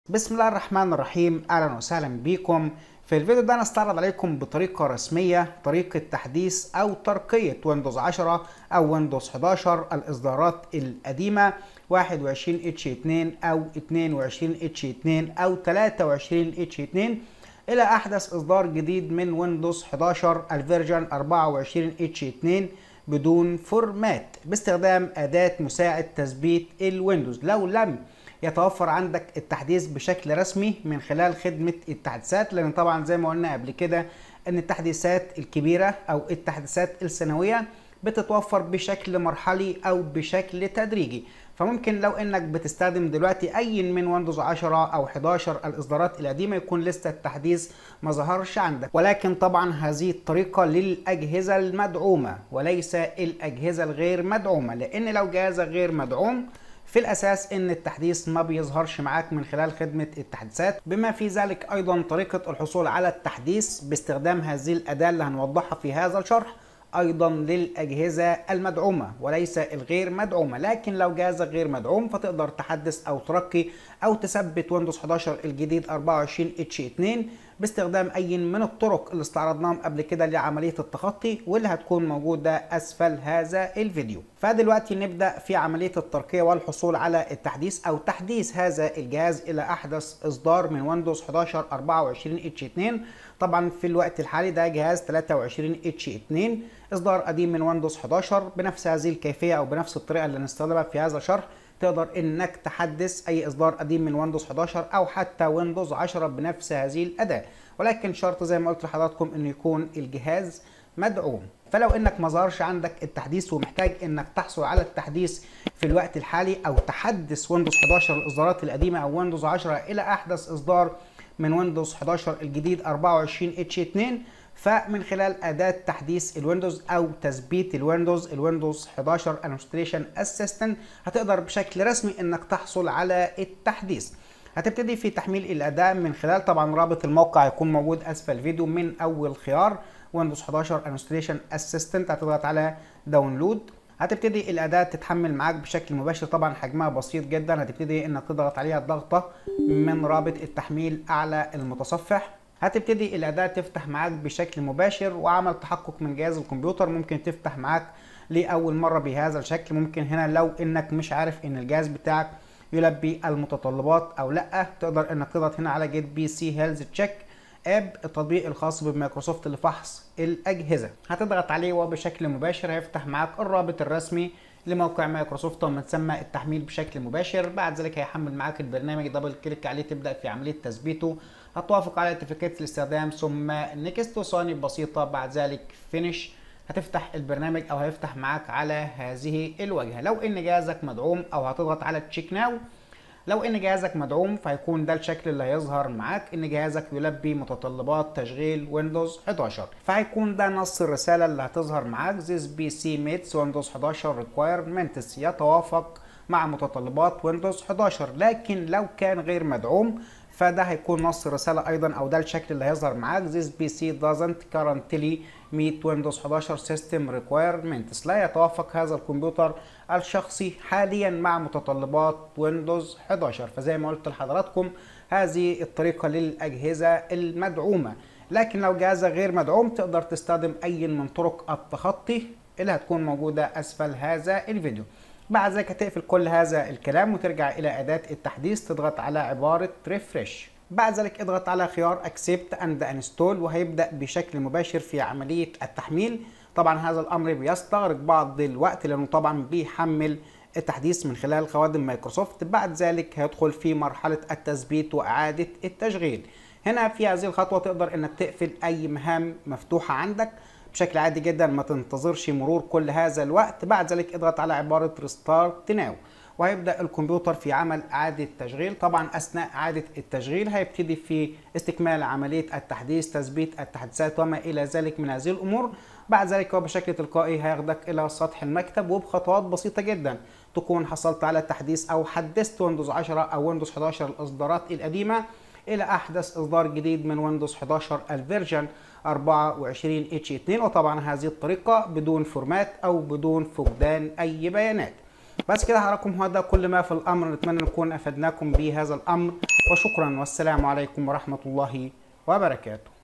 بسم الله الرحمن الرحيم اهلا وسهلا بكم في الفيديو ده نستعرض عليكم بطريقة رسمية طريقة تحديث او ترقية ويندوز 10 او ويندوز 11 الاصدارات القديمة 21 اتش 2 او 22 اتش 2 او 23 اتش 2 الى احدث اصدار جديد من ويندوز 11 الفيرجن 24 اتش 2 بدون فورمات باستخدام اداة مساعد تثبيت الويندوز لو لم يتوفر عندك التحديث بشكل رسمي من خلال خدمة التحديثات لأن طبعا زي ما قلنا قبل كده أن التحديثات الكبيرة أو التحديثات السنوية بتتوفر بشكل مرحلي أو بشكل تدريجي فممكن لو انك بتستخدم دلوقتي اي من ويندوز 10 او 11 الاصدارات القديمه يكون لسه التحديث ما ظهرش عندك ولكن طبعا هذه الطريقه للاجهزه المدعومه وليس الاجهزه الغير مدعومه لان لو جهازك غير مدعوم في الاساس ان التحديث ما بيظهرش معاك من خلال خدمه التحديثات بما في ذلك ايضا طريقه الحصول على التحديث باستخدام هذه الاداه اللي هنوضحها في هذا الشرح ايضا للاجهزه المدعومه وليس الغير مدعومه لكن لو جهازك غير مدعوم فتقدر تحدث او ترقي او تثبت ويندوز 11 الجديد 24 اتش 2 باستخدام اي من الطرق اللي استعرضناهم قبل كده لعمليه التخطي واللي هتكون موجوده اسفل هذا الفيديو فدلوقتي نبدا في عمليه الترقيه والحصول على التحديث او تحديث هذا الجهاز الى احدث اصدار من ويندوز 11 24 اتش 2 طبعا في الوقت الحالي ده جهاز 23 اتش 2 اصدار قديم من ويندوز 11 بنفس هذه الكيفيه او بنفس الطريقه اللي هنستخدمها في هذا الشرح تقدر انك تحدث اي اصدار قديم من ويندوز 11 او حتى ويندوز 10 بنفس هذه الاداه ولكن شرط زي ما قلت لحضراتكم انه يكون الجهاز مدعوم فلو انك ما ظهرش عندك التحديث ومحتاج انك تحصل على التحديث في الوقت الحالي او تحدث ويندوز 11 الاصدارات القديمه او ويندوز 10 الى احدث اصدار من ويندوز 11 الجديد 24 اتش 2 فمن خلال اداه تحديث الويندوز او تثبيت الويندوز الويندوز 11 انستليشن اسيستنت هتقدر بشكل رسمي انك تحصل على التحديث هتبتدي في تحميل الاداء من خلال طبعا رابط الموقع هيكون موجود اسفل الفيديو من اول خيار ويندوز 11 انستليشن اسيستنت هتضغط على داونلود هتبتدي الاداه تتحمل معاك بشكل مباشر طبعا حجمها بسيط جدا هتبتدي انك تضغط عليها ضغطه من رابط التحميل اعلى المتصفح هتبتدي الاداه تفتح معاك بشكل مباشر وعمل تحقق من جهاز الكمبيوتر ممكن تفتح معاك لاول مره بهذا الشكل ممكن هنا لو انك مش عارف ان الجهاز بتاعك يلبي المتطلبات او لا تقدر انك تضغط هنا على جيت بي سي هيلث تشيك اب التطبيق الخاص بمايكروسوفت لفحص الاجهزه هتضغط عليه وبشكل مباشر هيفتح معاك الرابط الرسمي لموقع مايكروسوفت ومتسمى التحميل بشكل مباشر بعد ذلك هيحمل معاك البرنامج دبل كليك عليه تبدا في عمليه تثبيته هتوافق على اتفاقيه الاستخدام ثم نيكست وثواني بسيطه بعد ذلك فينيش هتفتح البرنامج او هيفتح معاك على هذه الواجهه لو ان جهازك مدعوم او هتضغط على تشيك ناو لو ان جهازك مدعوم فهيكون ده الشكل اللي هيظهر معاك ان جهازك يلبي متطلبات تشغيل ويندوز 11 فهيكون ده نص الرساله اللي هتظهر معاك this PC meets ويندوز 11 requirements يتوافق مع متطلبات ويندوز 11 لكن لو كان غير مدعوم فده هيكون نص الرسالة أيضا أو ده الشكل اللي هيظهر معاك this PC doesn't currently meet Windows 11 system requirements لا يتوافق هذا الكمبيوتر الشخصي حاليا مع متطلبات ويندوز 11 فزي ما قلت لحضراتكم هذه الطريقة للأجهزة المدعومة لكن لو جهازك غير مدعوم تقدر تستخدم أي من طرق التخطي اللي هتكون موجودة أسفل هذا الفيديو بعد ذلك هتقفل كل هذا الكلام وترجع الى اداه التحديث تضغط على عباره ريفرش بعد ذلك اضغط على خيار اكسبت اند انستول وهيبدا بشكل مباشر في عمليه التحميل طبعا هذا الامر بيستغرق بعض الوقت لانه طبعا بيحمل التحديث من خلال خوادم مايكروسوفت بعد ذلك هيدخل في مرحله التثبيت واعاده التشغيل هنا في هذه الخطوه تقدر انك تقفل اي مهام مفتوحه عندك بشكل عادي جدا ما تنتظرش مرور كل هذا الوقت بعد ذلك اضغط على عبارة ريستارت ناو وهيبدأ الكمبيوتر في عمل إعادة تشغيل طبعا أثناء إعادة التشغيل هيبتدي في استكمال عملية التحديث تثبيت التحديثات وما إلى ذلك من هذه الأمور بعد ذلك هو بشكل تلقائي هياخدك إلى سطح المكتب وبخطوات بسيطة جدا تكون حصلت على تحديث أو حدثت ويندوز 10 أو ويندوز 11 الإصدارات القديمة إلى أحدث إصدار جديد من ويندوز 11 الفيرجن 24 اتش 2 وطبعا هذه الطريقة بدون فورمات او بدون فقدان اي بيانات بس كده حضراتكم هو ده كل ما في الامر نتمنى نكون افدناكم بهذا الامر وشكرا والسلام عليكم ورحمه الله وبركاته